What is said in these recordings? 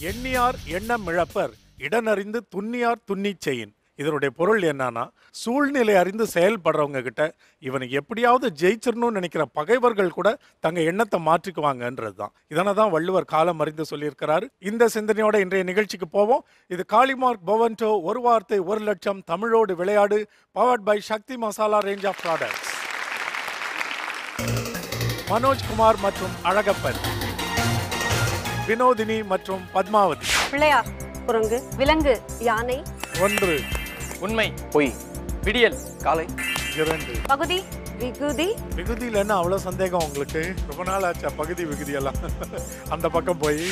எண்ணியார் எண்ணம் இழப்பர் இடனறிந்து துண்ணியார் துண்ணிச் செயின் இதனுடைய பொருள் என்னன்னா சூழ்நிலை அறிந்து செயல்படுறவங்க கிட்ட இவனுக்கு எப்படியாவது ஜெயிச்சிடணும்னு நினைக்கிற பகைவர்கள் கூட தங்க எண்ணத்தை மாற்றிக்குவாங்கன்றது தான் இதனை தான் வள்ளுவர் காலம் அறிந்து சொல்லியிருக்கிறாரு இந்த சிந்தனையோட இன்றைய நிகழ்ச்சிக்கு போவோம் இது காளிமார்க் பவன்டோ ஒரு வார்த்தை ஒரு லட்சம் தமிழோடு விளையாடு powered by Sakthi Masala range of products Manojkumar மற்றும் அழகப்பன் வினோதினி மற்றும் பத்மாவதி பிள்ளையார் குரங்கு விலங்கு யானை ஒன்று உண்மை பொய் விடியல் காலை இரண்டு பகுதி விகுதி விகுதியில் என்ன அவ்வளோ சந்தேகம் உங்களுக்கு ரொம்ப நாள் ஆச்சா பகுதி விகுதி எல்லாம் அந்த பக்கம் போய்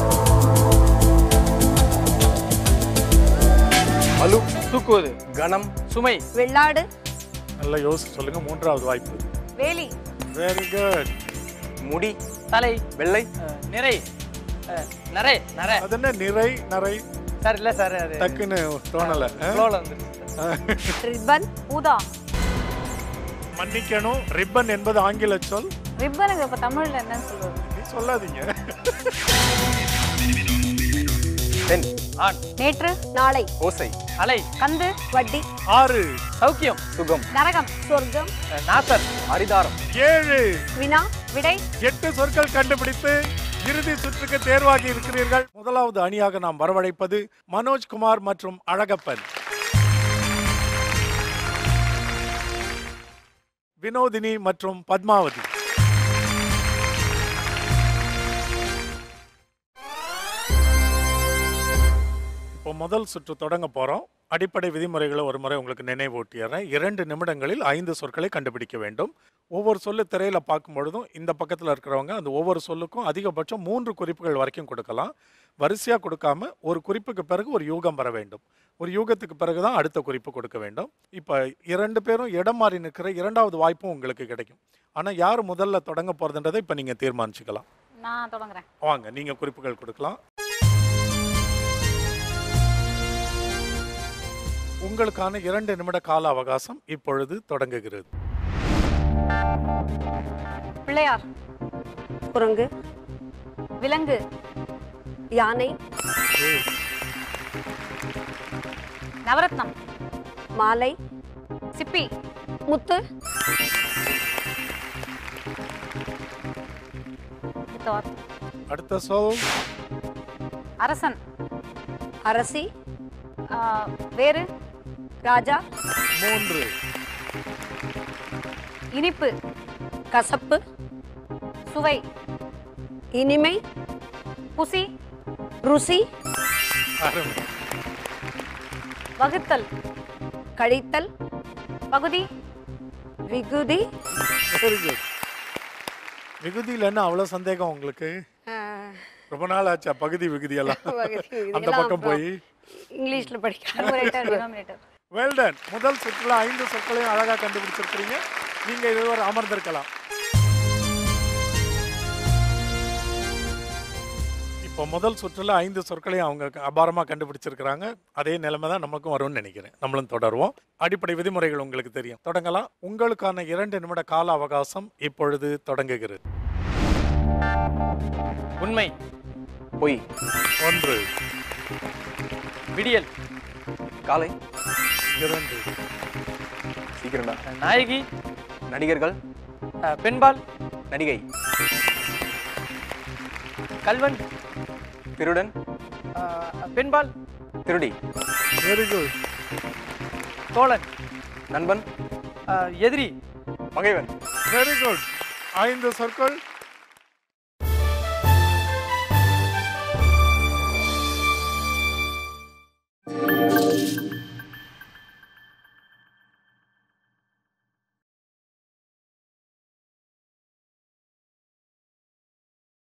வலு தூக்குவது கணம் சுமை வெள்ளாடு நல்லா யோசிச்சு சொல்லுங்க மூன்றாவது வாய்ப்பு வேலி வெரி குட் முடி தலை வெள்ளை அஹ், நிறை அஹ், நரை நரை அது என்ன நிறை நரை சார் இல்ல சார் அது டக்குன்னு தோணல ஆ? ஃப்ளோல வந்துருச்சு சார். ரிப்பன் ஊதா மன்னிக்கணும் ரிப்பன் என்பது ஆங்கில சொல் ரிப்பனுக்கு இப்ப தமிழ்ல என்னன்னு சொல்றது நீ சொல்லாதீங்க பெண் ஆண் நேற்று நாளை ஓசை அலை கந்து வட்டி ஆறு சௌக்கியம் சுகம் நரகம் சொர்க்கம் அஹ், நாசர் அரிதாரம் ஏழு வினா விடை எட்டு சொற்கள் கண்டுபிடித்து இறுதி சுற்றுக்கு தேர்வாகி இருக்கிறீர்கள் முதலாவது அணியாக நாம் வரவழைப்பது மனோஜ்குமார் மற்றும் அழகப்பன் வினோதினி மற்றும் பத்மாவதி இப்போ முதல் சுற்று தொடங்க போறோம் அடிப்படை விதிமுறைகளை ஒரு முறை உங்களுக்கு நினைவூட்டிடுறேன் இரண்டு நிமிடங்களில் ஐந்து சொற்களை கண்டுபிடிக்க வேண்டும் ஒவ்வொரு சொல்லு திரையில பார்க்கும் பொழுதும் இந்த பக்கத்தில் இருக்கிறவங்க அந்த ஒவ்வொரு சொல்லுக்கும் அதிகபட்சம் மூன்று குறிப்புகள் வரைக்கும் கொடுக்கலாம் வரிசையாக கொடுக்காம ஒரு குறிப்புக்கு பிறகு ஒரு யூகம் வர வேண்டும் ஒரு யூகத்துக்கு பிறகு தான் அடுத்த குறிப்பு கொடுக்க வேண்டும் இப்போ இரண்டு பேரும் இடம் மாறி நிற்கிற இரண்டாவது வாய்ப்பும் உங்களுக்கு கிடைக்கும் ஆனால் யார் முதல்ல தொடங்க போகிறதுன்றதை இப்போ நீங்கள் தீர்மானிச்சுக்கலாம் நான் தொடங்குறேன் வாங்க நீங்கள் குறிப்புகள் கொடுக்கலாம் உங்களுக்கான இரண்டு நிமிட கால அவகாசம் இப்பொழுது தொடங்குகிறது பிள்ளையார் குரங்கு விலங்கு யானை நவரத்னம் மாலை சிப்பி முத்து அடுத்த வார்த்தை. அடுத்த சொல் அரசன் அரசி வேறு ராஜா மூன்று இனிப்பு கசப்பு சுவை இனிமை புசி ருசி அருமை வகுத்தல் கழித்தல் பகுதி விகுதி வெரி குட் விகுதியில் என்ன அவ்வளோ சந்தேகம் உங்களுக்கு ரொம்ப நாள் ஆச்சா பகுதி விகுதியெல்லாம் அந்த பக்கம் போய் இங்கிலீஷ்ல படிக்க வெல்டன் முதல் சுற்றுல ஐந்து சொற்களையும் அழகா கண்டுபிடிச்சிருக்கிறீங்க நீங்க இதுவரை அமர்ந்திருக்கலாம் இப்போ முதல் சுற்றுல ஐந்து சொற்களையும் அவங்க அபாரமா கண்டுபிடிச்சிருக்கிறாங்க அதே நிலைமை தான் நமக்கும் வரும்னு நினைக்கிறேன் நம்மளும் தொடருவோம் அடிப்படை விதிமுறைகள் உங்களுக்கு தெரியும் தொடங்கலாம் உங்களுக்கான இரண்டு நிமிட கால அவகாசம் இப்பொழுது தொடங்குகிறது உண்மை பொய் ஒன்று விடியல் காலை இரண்டு சீக்கிரம்டா அஹ், நாயகி நடிகர்கள் அஹ், பெண்பால் நடிகை கல்வன் திருடன் அஹ், பெண்பால் திருடி வெரி குட் தோழன் நண்பன் அஹ், எதிரி பகைவன் வெரி குட் ஐந்து சொற்கள்